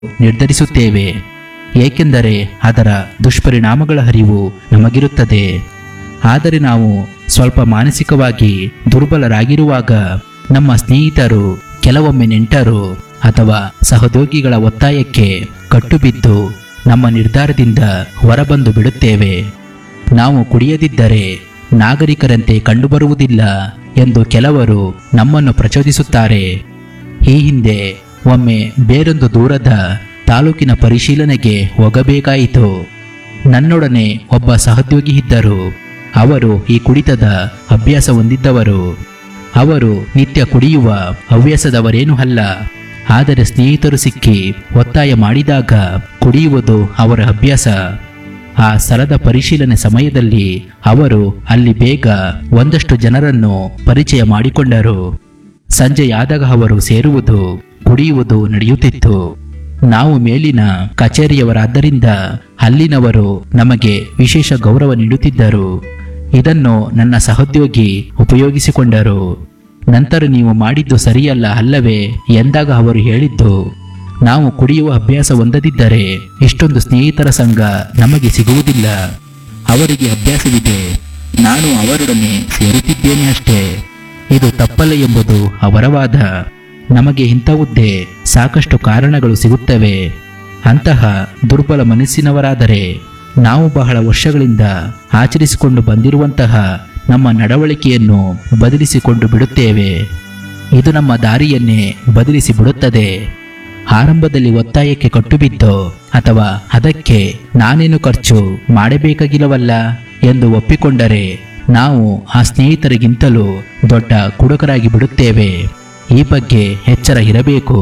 ನಿರ್ಧರಿಸುತ್ತೇವೆ ಏಕೆಂದರೆ ಅದರ ದುಷ್ಪರಿಣಾಮಗಳ ಅರಿವು ನಮಗಿರುತ್ತದೆ ಆದರೆ ನಾವು ಸ್ವಲ್ಪ ಮಾನಸಿಕವಾಗಿ ದುರ್ಬಲರಾಗಿರುವಾಗ ನಮ್ಮ ಸ್ನೇಹಿತರು ಕೆಲವೊಮ್ಮೆ ನೆಂಟರು ಅಥವಾ ಸಹೋದ್ಯೋಗಿಗಳ ಒತ್ತಾಯಕ್ಕೆ ಕಟ್ಟುಬಿದ್ದು ನಮ್ಮ ನಿರ್ಧಾರದಿಂದ ಹೊರಬಂದು ಬಿಡುತ್ತೇವೆ ನಾವು ಕುಡಿಯದಿದ್ದರೆ ನಾಗರಿಕರಂತೆ ಕಂಡುಬರುವುದಿಲ್ಲ ಎಂದು ಕೆಲವರು ನಮ್ಮನ್ನು ಪ್ರಚೋದಿಸುತ್ತಾರೆ ಈ ಹಿಂದೆ ಒಮ್ಮೆ ಬೇರೊಂದು ದೂರದ ತಾಲೂಕಿನ ಪರಿಶೀಲನೆಗೆ ಹೋಗಬೇಕಾಯಿತು ನನ್ನೊಡನೆ ಒಬ್ಬ ಸಹೋದ್ಯೋಗಿ ಇದ್ದರು ಅವರು ಈ ಕುಡಿತದ ಅಭ್ಯಾಸ ಹೊಂದಿದ್ದವರು ಅವರು ನಿತ್ಯ ಕುಡಿಯುವ ಹವ್ಯಾಸದವರೇನೂ ಅಲ್ಲ ಆದರೆ ಸ್ನೇಹಿತರು ಸಿಕ್ಕಿ ಒತ್ತಾಯ ಮಾಡಿದಾಗ ಕುಡಿಯುವುದು ಅವರ ಅಭ್ಯಾಸ ಆ ಸ್ಥಳದ ಪರಿಶೀಲನೆ ಸಮಯದಲ್ಲಿ ಅವರು ಅಲ್ಲಿ ಬೇಗ ಒಂದಷ್ಟು ಜನರನ್ನು ಪರಿಚಯ ಮಾಡಿಕೊಂಡರು ಸಂಜೆಯಾದಾಗ ಅವರು ಸೇರುವುದು ಕುಡಿಯುವುದು ನಡೆಯುತ್ತಿತ್ತು ನಾವು ಮೇಲಿನ ಕಚೇರಿಯವರಾದ್ದರಿಂದ ಅಲ್ಲಿನವರು ನಮಗೆ ವಿಶೇಷ ಗೌರವ ನೀಡುತ್ತಿದ್ದರು ಇದನ್ನು ನನ್ನ ಸಹೋದ್ಯೋಗಿ ಉಪಯೋಗಿಸಿಕೊಂಡರು ನಂತರ ನೀವು ಮಾಡಿದ್ದು ಸರಿಯಲ್ಲ ಅಲ್ಲವೇ ಎಂದಾಗ ಅವರು ಹೇಳಿದ್ದು ನಾವು ಕುಡಿಯುವ ಅಭ್ಯಾಸ ಹೊಂದದಿದ್ದರೆ ಇಷ್ಟೊಂದು ಸ್ನೇಹಿತರ ಸಂಘ ನಮಗೆ ಸಿಗುವುದಿಲ್ಲ ಅವರಿಗೆ ಅಭ್ಯಾಸವಿದೆ ನಾನು ಅವರೊಡನೆ ಸೇರುತ್ತಿದ್ದೇನೆ ಅಷ್ಟೇ ಇದು ತಪ್ಪಲ್ಲ ಎಂಬುದು ಅವರ ವಾದ ನಮಗೆ ಇಂಥವುದ್ದೇ ಸಾಕಷ್ಟು ಕಾರಣಗಳು ಸಿಗುತ್ತವೆ ಅಂತಹ ದುರ್ಬಲ ಮನಸ್ಸಿನವರಾದರೆ ನಾವು ಬಹಳ ವರ್ಷಗಳಿಂದ ಆಚರಿಸಿಕೊಂಡು ಬಂದಿರುವಂತಹ ನಮ್ಮ ನಡವಳಿಕೆಯನ್ನು ಬದಲಿಸಿಕೊಂಡು ಬಿಡುತ್ತೇವೆ ಇದು ನಮ್ಮ ದಾರಿಯನ್ನೇ ಬದಲಿಸಿ ಬಿಡುತ್ತದೆ ಆರಂಭದಲ್ಲಿ ಒತ್ತಾಯಕ್ಕೆ ಕಟ್ಟುಬಿದ್ದೋ ಅಥವಾ ಅದಕ್ಕೆ ನಾನೇನು ಖರ್ಚು ಮಾಡಬೇಕಾಗಿಲ್ಲವಲ್ಲ ಎಂದು ಒಪ್ಪಿಕೊಂಡರೆ ನಾವು ಆ ಸ್ನೇಹಿತರಿಗಿಂತಲೂ ದೊಡ್ಡ ಕುಡುಕರಾಗಿ ಬಿಡುತ್ತೇವೆ ಈ ಬಗ್ಗೆ ಎಚ್ಚರ ಇರಬೇಕು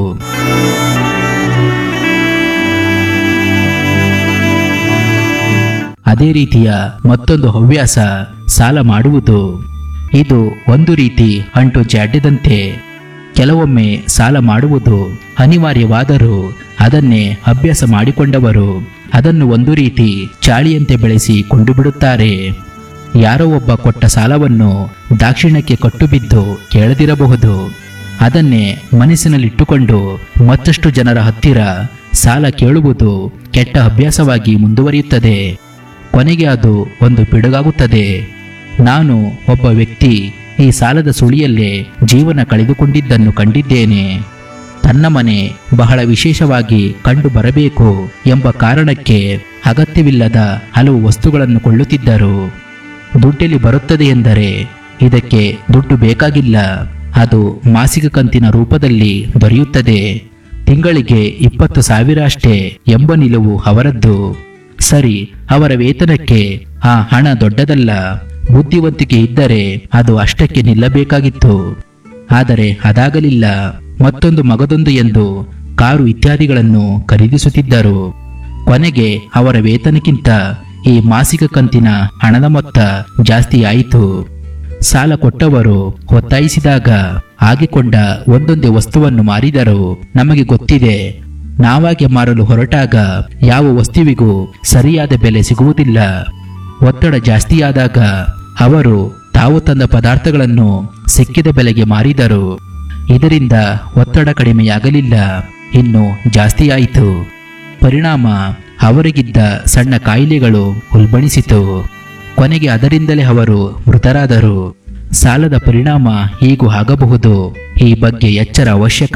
ಅದೇ ರೀತಿಯ ಮತ್ತೊಂದು ಹವ್ಯಾಸ ಸಾಲ ಮಾಡುವುದು ಇದು ಒಂದು ರೀತಿ ಅಂಟು ಜಾಡ್ಯದಂತೆ ಕೆಲವೊಮ್ಮೆ ಸಾಲ ಮಾಡುವುದು ಅನಿವಾರ್ಯವಾದರೂ ಅದನ್ನೇ ಅಭ್ಯಾಸ ಮಾಡಿಕೊಂಡವರು ಅದನ್ನು ಒಂದು ರೀತಿ ಚಾಳಿಯಂತೆ ಬೆಳೆಸಿ ಕೊಂಡು ಬಿಡುತ್ತಾರೆ ಯಾರೋ ಒಬ್ಬ ಕೊಟ್ಟ ಸಾಲವನ್ನು ದಾಕ್ಷಿಣ್ಯಕ್ಕೆ ಕಟ್ಟುಬಿದ್ದು ಕೇಳದಿರಬಹುದು ಅದನ್ನೇ ಮನಸ್ಸಿನಲ್ಲಿಟ್ಟುಕೊಂಡು ಮತ್ತಷ್ಟು ಜನರ ಹತ್ತಿರ ಸಾಲ ಕೇಳುವುದು ಕೆಟ್ಟ ಅಭ್ಯಾಸವಾಗಿ ಮುಂದುವರಿಯುತ್ತದೆ ಕೊನೆಗೆ ಅದು ಒಂದು ಪಿಡುಗಾಗುತ್ತದೆ ನಾನು ಒಬ್ಬ ವ್ಯಕ್ತಿ ಈ ಸಾಲದ ಸುಳಿಯಲ್ಲೇ ಜೀವನ ಕಳೆದುಕೊಂಡಿದ್ದನ್ನು ಕಂಡಿದ್ದೇನೆ ತನ್ನ ಮನೆ ಬಹಳ ವಿಶೇಷವಾಗಿ ಕಂಡು ಬರಬೇಕು ಎಂಬ ಕಾರಣಕ್ಕೆ ಅಗತ್ಯವಿಲ್ಲದ ಹಲವು ವಸ್ತುಗಳನ್ನು ಕೊಳ್ಳುತ್ತಿದ್ದರು ದುಡ್ಡೆಲ್ಲಿ ಬರುತ್ತದೆ ಎಂದರೆ ಇದಕ್ಕೆ ದುಡ್ಡು ಬೇಕಾಗಿಲ್ಲ ಅದು ಮಾಸಿಕ ಕಂತಿನ ರೂಪದಲ್ಲಿ ದೊರೆಯುತ್ತದೆ ತಿಂಗಳಿಗೆ ಇಪ್ಪತ್ತು ಸಾವಿರ ಅಷ್ಟೇ ಎಂಬ ನಿಲುವು ಅವರದ್ದು ಸರಿ ಅವರ ವೇತನಕ್ಕೆ ಆ ಹಣ ದೊಡ್ಡದಲ್ಲ ಬುದ್ಧಿವಂತಿಕೆ ಇದ್ದರೆ ಅದು ಅಷ್ಟಕ್ಕೆ ನಿಲ್ಲಬೇಕಾಗಿತ್ತು ಆದರೆ ಅದಾಗಲಿಲ್ಲ ಮತ್ತೊಂದು ಮಗದೊಂದು ಎಂದು ಕಾರು ಇತ್ಯಾದಿಗಳನ್ನು ಖರೀದಿಸುತ್ತಿದ್ದರು ಕೊನೆಗೆ ಅವರ ವೇತನಕ್ಕಿಂತ ಈ ಮಾಸಿಕ ಕಂತಿನ ಹಣದ ಮೊತ್ತ ಜಾಸ್ತಿಯಾಯಿತು ಸಾಲ ಕೊಟ್ಟವರು ಒತ್ತಾಯಿಸಿದಾಗ ಆಗಿಕೊಂಡ ಒಂದೊಂದೇ ವಸ್ತುವನ್ನು ಮಾರಿದರು ನಮಗೆ ಗೊತ್ತಿದೆ ನಾವಾಗೆ ಮಾರಲು ಹೊರಟಾಗ ಯಾವ ವಸ್ತುವಿಗೂ ಸರಿಯಾದ ಬೆಲೆ ಸಿಗುವುದಿಲ್ಲ ಒತ್ತಡ ಜಾಸ್ತಿಯಾದಾಗ ಅವರು ತಾವು ತಂದ ಪದಾರ್ಥಗಳನ್ನು ಸಿಕ್ಕಿದ ಬೆಲೆಗೆ ಮಾರಿದರು ಇದರಿಂದ ಒತ್ತಡ ಕಡಿಮೆಯಾಗಲಿಲ್ಲ ಇನ್ನು ಜಾಸ್ತಿಯಾಯಿತು ಪರಿಣಾಮ ಅವರಿಗಿದ್ದ ಸಣ್ಣ ಕಾಯಿಲೆಗಳು ಉಲ್ಬಣಿಸಿತು ಕೊನೆಗೆ ಅದರಿಂದಲೇ ಅವರು ಮೃತರಾದರು ಸಾಲದ ಪರಿಣಾಮ ಹೀಗೂ ಆಗಬಹುದು ಈ ಬಗ್ಗೆ ಎಚ್ಚರ ಅವಶ್ಯಕ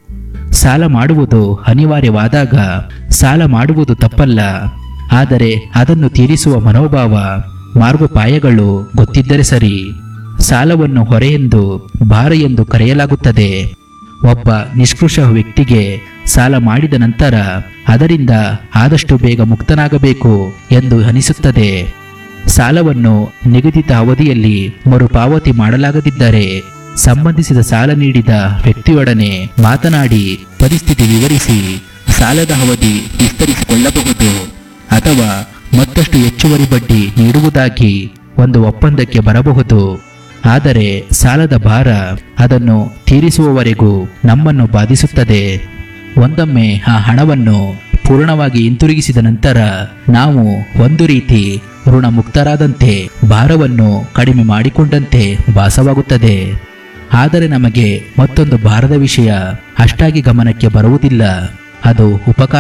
ಸಾಲ ಮಾಡುವುದು ಅನಿವಾರ್ಯವಾದಾಗ ಸಾಲ ಮಾಡುವುದು ತಪ್ಪಲ್ಲ ಆದರೆ ಅದನ್ನು ತೀರಿಸುವ ಮನೋಭಾವ ಮಾರ್ಗೋಪಾಯಗಳು ಗೊತ್ತಿದ್ದರೆ ಸರಿ ಸಾಲವನ್ನು ಹೊರೆಯೆಂದು ಭಾರ ಎಂದು ಕರೆಯಲಾಗುತ್ತದೆ ಒಬ್ಬ ನಿಷ್ಕೃಷ ವ್ಯಕ್ತಿಗೆ ಸಾಲ ಮಾಡಿದ ನಂತರ ಅದರಿಂದ ಆದಷ್ಟು ಬೇಗ ಮುಕ್ತನಾಗಬೇಕು ಎಂದು ಅನಿಸುತ್ತದೆ ಸಾಲವನ್ನು ನಿಗದಿತ ಅವಧಿಯಲ್ಲಿ ಮರುಪಾವತಿ ಮಾಡಲಾಗದಿದ್ದರೆ ಸಂಬಂಧಿಸಿದ ಸಾಲ ನೀಡಿದ ವ್ಯಕ್ತಿಯೊಡನೆ ಮಾತನಾಡಿ ಪರಿಸ್ಥಿತಿ ವಿವರಿಸಿ ಸಾಲದ ಅವಧಿ ವಿಸ್ತರಿಸಿಕೊಳ್ಳಬಹುದು ಅಥವಾ ಮತ್ತಷ್ಟು ಹೆಚ್ಚುವರಿ ಬಡ್ಡಿ ನೀಡುವುದಾಗಿ ಒಂದು ಒಪ್ಪಂದಕ್ಕೆ ಬರಬಹುದು ಆದರೆ ಸಾಲದ ಭಾರ ಅದನ್ನು ತೀರಿಸುವವರೆಗೂ ನಮ್ಮನ್ನು ಬಾಧಿಸುತ್ತದೆ ಒಂದೊಮ್ಮೆ ಆ ಹಣವನ್ನು ಪೂರ್ಣವಾಗಿ ಹಿಂತಿರುಗಿಸಿದ ನಂತರ ನಾವು ಒಂದು ರೀತಿ ಋಣಮುಕ್ತರಾದಂತೆ ಭಾರವನ್ನು ಕಡಿಮೆ ಮಾಡಿಕೊಂಡಂತೆ ಭಾಸವಾಗುತ್ತದೆ ಆದರೆ ನಮಗೆ ಮತ್ತೊಂದು ಭಾರದ ವಿಷಯ ಅಷ್ಟಾಗಿ ಗಮನಕ್ಕೆ ಬರುವುದಿಲ್ಲ ಅದು ಉಪಕಾರ